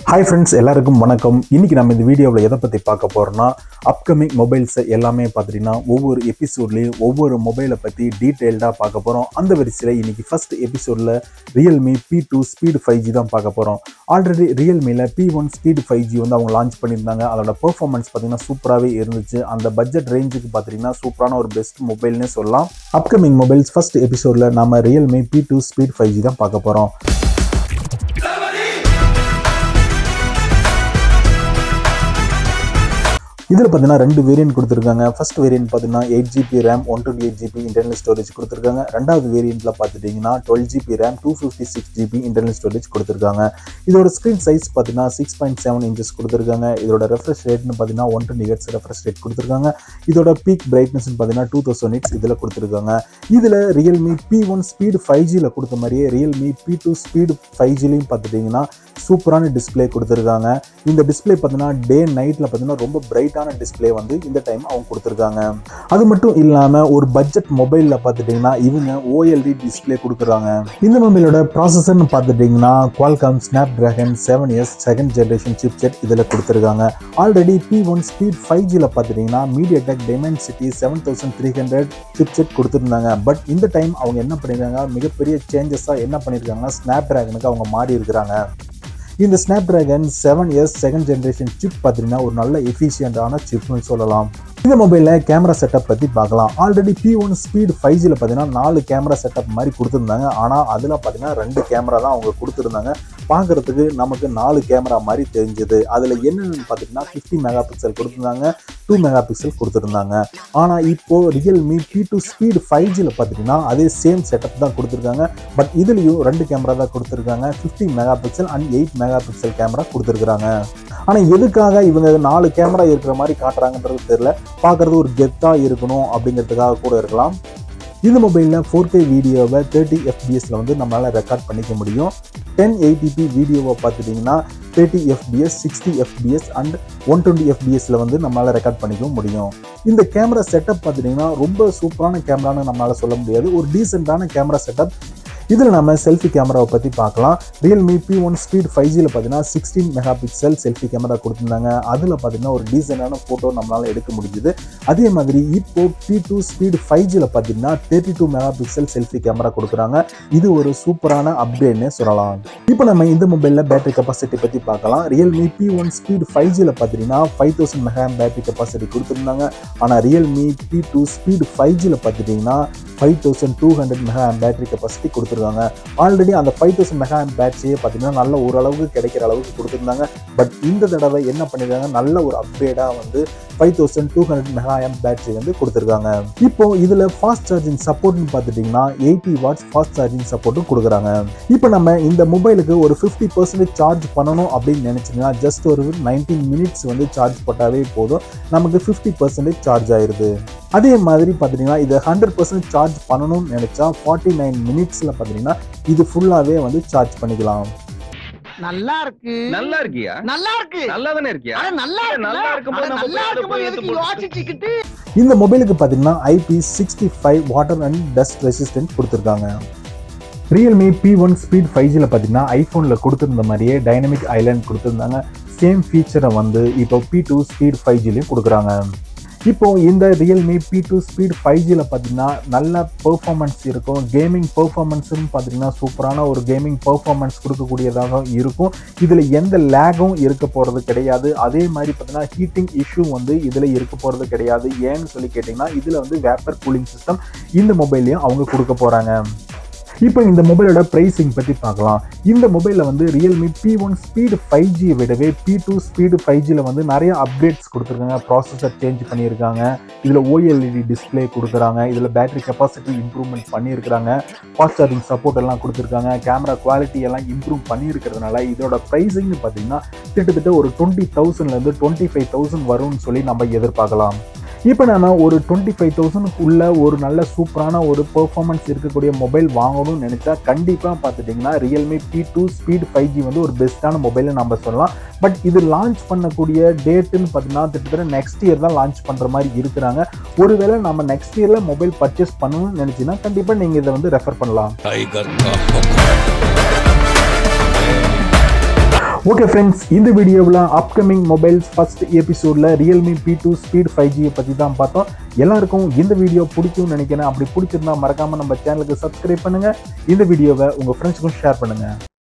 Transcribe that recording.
hi friends எல்லாருக்கும் வணக்கம் இன்னைக்கு நம்ம இந்த வீடியோவில் எதை பற்றி பார்க்க போகிறோம்னா அப்கமிங் மொபைல்ஸ் எல்லாமே பார்த்துட்டிங்கன்னா ஒவ்வொரு எபிசோட்லேயும் ஒவ்வொரு மொபைலை பற்றி டீட்டெயில்டாக பார்க்க போகிறோம் அந்த வரிசையில் இன்னைக்கு ஃபர்ஸ்ட் எபிசோடில் Realme P two speed five G தான் பார்க்க போகிறோம் ஆல்ரெடி ரியல்மியில் P one speed five G வந்து அவங்க லான்ச் பண்ணியிருந்தாங்க அதோட பெர்ஃபார்மன்ஸ் பார்த்தீங்கன்னா சூப்பராகவே இருந்துச்சு அந்த பட்ஜெட் ரேஞ்சுக்கு பார்த்தீங்கன்னா சூப்பரான ஒரு பெஸ்ட் மொபைல்னே சொல்லலாம் அப்கமிங் மொபைல்ஸ் ஃபர்ஸ்ட் எபிசோடில் நம்ம Realme P two speed five G தான் பார்க்க போகிறோம் இதில் பார்த்தீங்கன்னா ரெண்டு வேரியன்ட் கொடுத்துருக்காங்க ஃபர்ஸ்ட் வேரியன்ட் பார்த்தீங்கன்னா eight GB RAM one twenty eight GB internal storage கொடுத்துருக்காங்க ரெண்டாவது வேரியண்ட்டில் பார்த்துட்டிங்கன்னா twelve GB RAM two fifty six GB internal storage கொடுத்துருக்காங்க இதோட ஸ்க்ரீன் சைஸ் பார்த்தீங்கன்னா சிக்ஸ் பாயிண்ட் செவன் இன்ச்சஸ் கொடுத்துருக்காங்க இதோட ரெஃப்ரெஷ் ரேட்னு பார்த்தீங்கன்னா one twenty hertz refresh rate கொடுத்துருக்காங்க இதோட பீக் பிரைட்னஸ் பார்த்தீங்கன்னா டூ தௌசண்ட் இட்ஸ் இதில் கொடுத்துருக்காங்க இதில் Realme P one speed five ஜியில் கொடுத்த மாதிரியே Realme P two speed five ஜிலையும் பார்த்துட்டிங்கன்னா சூப்பரான டிஸ்பிளே கொடுத்துருக்காங்க இந்த டிஸ்பிளே பார்த்தீங்கன்னா டே நைட்டில் பார்த்தீங்கன்னா ரொம்ப பிரைட்டான டிஸ்பிளே வந்து இந்த டைம் அவங்க கொடுத்துருக்காங்க அது மட்டும் இல்லாமல் ஒரு பட்ஜெட் மொபைலில் பார்த்துட்டிங்கன்னா இவங்க ஓஎல்டி டிஸ்பிளே கொடுக்குறாங்க இந்த மொபைலோட ப்ராசஸர்னு பார்த்துட்டிங்கன்னா Qualcomm Snapdragon seven years second generation chipset இதில் கொடுத்துருக்காங்க already P one speed five ஜியில் பார்த்துட்டிங்கன்னா MediaTek Dimensity seven thousand three hundred chipset கொடுத்துருந்தாங்க பட் இந்த டைம் அவங்க என்ன பண்ணியிருக்காங்க மிகப்பெரிய சேஞ்சஸாக என்ன பண்ணியிருக்காங்கன்னா ஸ்னாப் ட்ராகனுக்கு அவங்க மாறி இருக்கிறாங்க இந்த Snapdragon seven years second generation chip பார்த்தீங்கன்னா ஒரு நல்ல எஃபிஷியண்டான சிப்னு சொல்லலாம் இந்த மொபைலில் கேமரா செட்டப் பற்றி பார்க்கலாம் already P one speed five ஜியில் பார்த்தீங்கன்னா நாலு கேமரா செட்டப் மாதிரி கொடுத்துருந்தாங்க ஆனால் அதில் பார்த்தீங்கன்னா ரெண்டு கேமரா தான் அவங்க கொடுத்துருந்தாங்க பார்க்குறதுக்கு நமக்கு நாலு கேமரா மாதிரி தெரிஞ்சது அதில் என்னென்னு பார்த்தீங்கன்னா ஃபிஃப்டி மெகா பிக்சல் கொடுத்துருந்தாங்க டூ மெகா பிக்சல் கொடுத்துருந்தாங்க ஆனால் இப்போது Realme P two speed five ஜியில் பார்த்துட்டிங்கன்னா அதே சேம் செட்டப் தான் கொடுத்துருக்காங்க பட் இதுலேயும் ரெண்டு கேமரா தான் கொடுத்துருக்காங்க fifty megapixel and eight megapixel camera கொடுத்துருக்குறாங்க ஆனால் எதுக்காக இவங்க நாலு கேமரா இருக்கிற மாதிரி காட்டுறாங்கன்றது தெரியல பார்க்குறது ஒரு கெத்தாக இருக்கணும் அப்படிங்கிறதுக்காக கூட இருக்கலாம் இந்த மொபைலில் ஃபோர் கே வீடியோவை தேர்ட்டி எஃபிஎஸில் வந்து நம்மளால் ரெக்கார்ட் பண்ணிக்க முடியும் டென் எயிட்டிபி வீடியோவை பார்த்துட்டிங்கன்னா thirty FPS sixty FPS and one twenty எஃபிஎஸில் வந்து நம்மளால் ரெக்கார்ட் பண்ணிக்க முடியும் இந்த கேமரா செட்டப் பார்த்துட்டிங்கன்னா ரொம்ப சூப்பரான கேமரான்னு நம்மளால் சொல்ல முடியாது ஒரு டீசெண்டான கேமரா செட்டப் இதில் நம்ம செல்ஃபி கேமராவை பற்றி பார்க்கலாம் Realme P one speed five ஜியில் பார்த்தீங்கன்னா sixteen megapixel selfie camera கொடுத்துருந்தாங்க அதில் பார்த்தீங்கன்னா ஒரு டீசெண்டான ஃபோட்டோ நம்மளால் எடுக்க முடிஞ்சுது அதே மாதிரி இப்போ பி டூ ஸ்பீட் ஃபைவ் ஜியில் பார்த்தீங்கன்னா thirty two megapixel selfie camera கொடுக்குறாங்க இது ஒரு சூப்பரான அப்கிரேட்னே சொல்லலாம் இப்போ நம்ம இந்த மொபைலில் பேட்டரி கெப்பாசிட்டி பற்றி பார்க்கலாம் Realme P one speed five ஜியில் பார்த்தீங்கன்னா five thousand mega battery capacity கொடுத்துருந்தாங்க ஆனால் Realme P two speed five ஜியில் பார்த்துட்டிங்கன்னா five thousand two hundred mega battery capacity கொடுத்துருக்காங்க ஆல்ரெடி அந்த ஃபைவ் தௌசண்ட் மெகா பேட்டரியே பார்த்தீங்கன்னா நல்ல ஓரளவுக்கு கிடைக்கிற அளவுக்கு கொடுத்துருந்தாங்க பட் இந்த தடவை என்ன பண்ணியிருக்காங்க நல்ல ஒரு அப்கிரேடாக வந்து five thousand two hundred mega M battery வந்து கொடுத்துருக்காங்க இப்போ இதில் ஃபாஸ்ட் சார்ஜிங் சப்போர்ட்னு பார்த்துட்டிங்கன்னா எயிட்டி வாட்ஸ் ஃபாஸ்ட் சார்ஜிங் சப்போர்ட்டும் கொடுக்குறாங்க இப்போ நம்ம இந்த மொபைலுக்கு ஒரு ஃபிஃப்டி பர்சன்டேஜ் சார்ஜ் பண்ணணும் அப்படின்னு நினச்சிங்கன்னா ஜஸ்ட் ஒரு நைன்டீன் மினிட்ஸ் வந்து சார்ஜ் போட்டாவே போதும் நமக்கு ஃபிஃப்டி பர்சன்டேஜ் சார்ஜ் ஆயிடுது அதே மாதிரி பார்த்துட்டிங்கன்னா இது ஹண்ட்ரட் பர்சன்ட் சார்ஜ் பண்ணணும்னு நினச்சா ஃபார்ட்டி நைன் மினிட்ஸில் பார்த்துட்டிங்கன்னா இது ஃபுல்லாகவே வந்து சார்ஜ் பண்ணிக்கலாம் நல்லா இருக்கு நல்லா இருக்கியா நல்லா இருக்கு நல்லா தானே இருக்கியா அட நல்லா இருக்கு நல்லா இருக்கும்போது நம்ம நல்லா போய் அதை இருக்கும்போது போய் எதுக்கு எடுத்து யோசிச்சுக்கிட்டு இந்த மொபைலுக்கு பார்த்தீங்கன்னா IP sixty five water and dust resistant கொடுத்துருக்காங்க Realme P one speed five ஜியில் பார்த்தீங்கன்னா ஐஃபோனில் கொடுத்துருந்த மாதிரியே டைனமிக் ஐலாண்ட் கொடுத்துருந்தாங்க சேம் ஃபீச்சரை வந்து இப்போ பி டூ ஸ்பீட் ஃபைவ் ஜிலையும் கொடுக்குறாங்க இப்போ இந்த Realme P two speed five ஜியில் பார்த்தீங்கன்னா நல்ல பெர்ஃபார்மன்ஸ் இருக்கும் கேமிங் பெர்ஃபார்மன்ஸும் பார்த்தீங்கன்னா சூப்பரான ஒரு கேமிங் பெர்ஃபார்மன்ஸ் கொடுக்கக்கூடியதாக இருக்கும் இதில் எந்த லேகும் இருக்க போகிறது கிடையாது அதே மாதிரி பார்த்தீங்கன்னா ஹீட்டிங் இஷ்யூ வந்து இதில் இருக்க போகிறது கிடையாது ஏன்னு சொல்லி கேட்டிங்கன்னா இதில் வந்து வேப்பர் கூலிங் சிஸ்டம் இந்த மொபைல்லையும் அவங்க கொடுக்க போகிறாங்க இப்போ இந்த மொபைலோட ப்ரைஸிங் பற்றி பார்க்கலாம் இந்த மொபைலில் வந்து Realme P one speed five ஜியை விடவே பி டூ ஸ்பீடு ஃபைவ் ஜியில் வந்து நிறைய அப்டேட்ஸ் கொடுத்துருக்காங்க ப்ராசஸர் சேஞ்ச் பண்ணியிருக்காங்க இதில் ஓஎல்இடி டிஸ்பிளே கொடுக்குறாங்க இதில் பேட்டரி கெப்பாசிட்டி இம்ப்ரூவ்மெண்ட் பண்ணியிருக்கிறாங்க ஃபாஸ்ட் சார்ஜிங் சப்போர்ட் எல்லாம் கொடுத்துருக்காங்க கேமரா குவாலிட்டி எல்லாம் இம்ப்ரூவ் பண்ணியிருக்கிறதுனால இதோட ப்ரைஸிங்னு பார்த்தீங்கன்னா கிட்டத்தட்ட ஒரு டுவெண்ட்டி தௌசண்ட்லேருந்து டுவெண்ட்டி ஃபைவ் தௌசண்ட் வரும்னு சொல்லி நம்ம எதிர்பார்க்கலாம் இப்போ நம்ம ஒரு டுவெண்ட்டி ஃபைவ் தௌசண்ட்க்கு உள்ள ஒரு நல்ல சூப்பரான ஒரு பெர்ஃபார்மன்ஸ் இருக்கக்கூடிய மொபைல் வாங்கணும்னு நினச்சா கண்டிப்பாக பார்த்துட்டிங்கன்னா Realme P two speed five G வந்து ஒரு பெஸ்ட்டான மொபைல்னு நம்ம சொல்லலாம் பட் இது லான்ச் பண்ணக்கூடிய டேட்டுன்னு பார்த்தீங்கன்னா கிட்டத்தட்ட நெக்ஸ்ட் இயர் தான் லான்ச் பண்ணுற மாதிரி இருக்கிறாங்க ஒருவேளை நம்ம நெக்ஸ்ட் இயரில் மொபைல் பர்ச்சேஸ் பண்ணணும்னு நினச்சிங்கன்னா கண்டிப்பாக நீங்கள் இதை வந்து ரெஃபர் பண்ணலாம் टाइगर का हुक्म ஓகே ஃப்ரெண்ட்ஸ் இந்த வீடியோவில் அப்கமிங் மொபைல்ஸ் ஃபர்ஸ்ட் எபிசோடில் Realme P two speed five ஜியை பற்றி தான் பார்த்தோம் எல்லாருக்கும் இந்த வீடியோ பிடிக்கும்னு நினைக்கிறேன் அப்படி பிடிச்சிருந்தா மறக்காமல் நம்ம சேனலுக்கு சப்ஸ்கிரைப் பண்ணுங்கள் இந்த வீடியோவை உங்கள் ஃப்ரெண்ட்ஸுக்கும் ஷேர் பண்ணுங்கள்